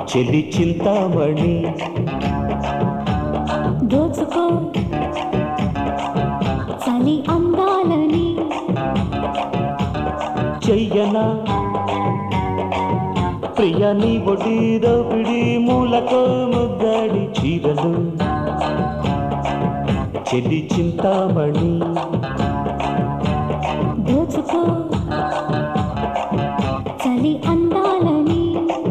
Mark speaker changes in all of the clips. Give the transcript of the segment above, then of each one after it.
Speaker 1: చెలి చింతామణి
Speaker 2: దోచుకో చలి అందాలని
Speaker 1: చెయ్యనా ప్రియాని ఒడిదో పిడి మూలకో ముద్దాడి చీరలు చెలి చింతామణి
Speaker 2: దోచుకో చలి అందాలని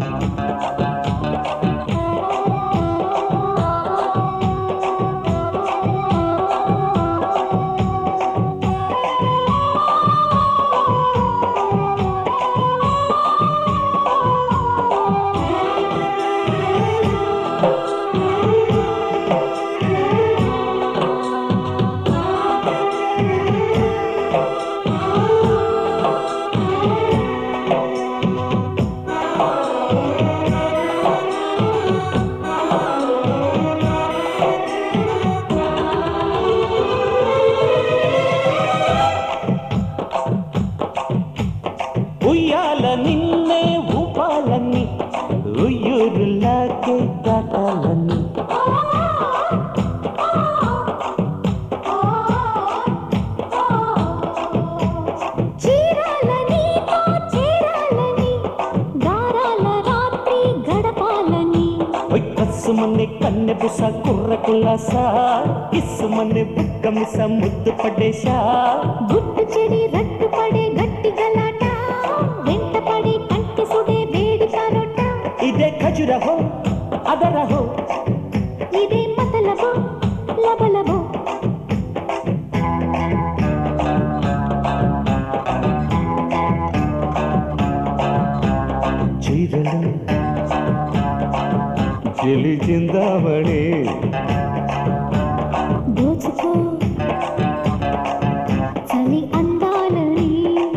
Speaker 1: ఉయ్యాల నిన్నే ఊపాలని ఉయ్యూరులాకే దాటాలని
Speaker 2: చీరాలని తో చేరాలని దారాల రాత్రి గడపాలని
Speaker 1: ఒయ్ కస్సుమనే కన్నె బుస కుర్ర కులాస ఇస్సుమనే బుక్క మిస ముద్దు పడేశా
Speaker 2: గుట్టు చెడి రట్టు పడే గట్టి గలాట వెంట పడి కంటి సుడే వేడి పరోట
Speaker 1: ఇదే ఖజురహో అదరహో
Speaker 2: ఇదే మతలబో లబలబో
Speaker 1: చీరలు చెలి చిందామణి
Speaker 2: దోచుకో చలి అందాలని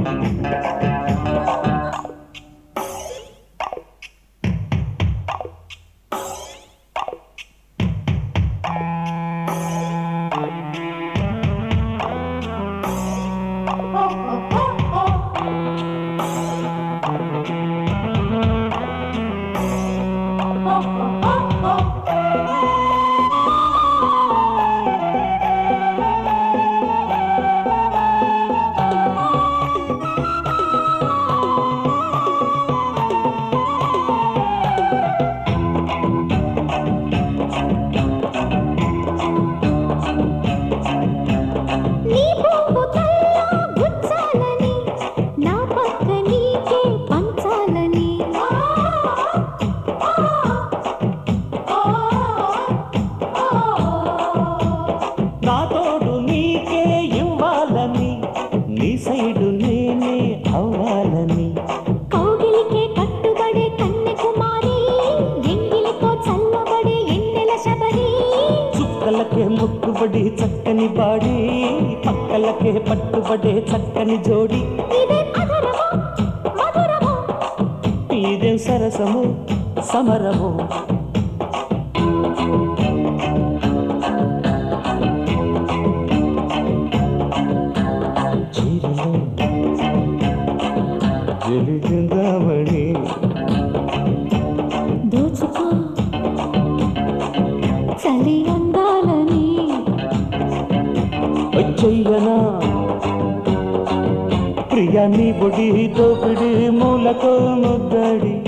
Speaker 2: నీ బొంగు తల్లో గుచ్చాలని నా పక్క నీకే పంచాలని
Speaker 1: నా తోడు నీకే ఇవ్వాలని నీ సైడు నేనే అవ్వాలని
Speaker 2: కౌగిలికే కట్టుబడే కన్నె కుమారి ఎంగిలితో చల్లబడే ఎన్నెల శబరి
Speaker 1: చుక్కలకే ముక్కుబడి చక్కని బాడి పక్కలకే పట్టుబడే చక్కని జోడి
Speaker 2: ఇదే అధరమో మధురమో
Speaker 1: ఇదేం సరసము సమరము చీరలు జలిచిందామణి
Speaker 2: దోచుకో చలి అందాలని
Speaker 1: వచ్చయ్యనా ప్రియాని బొడి దోపిడి మూలకో ముద్దడి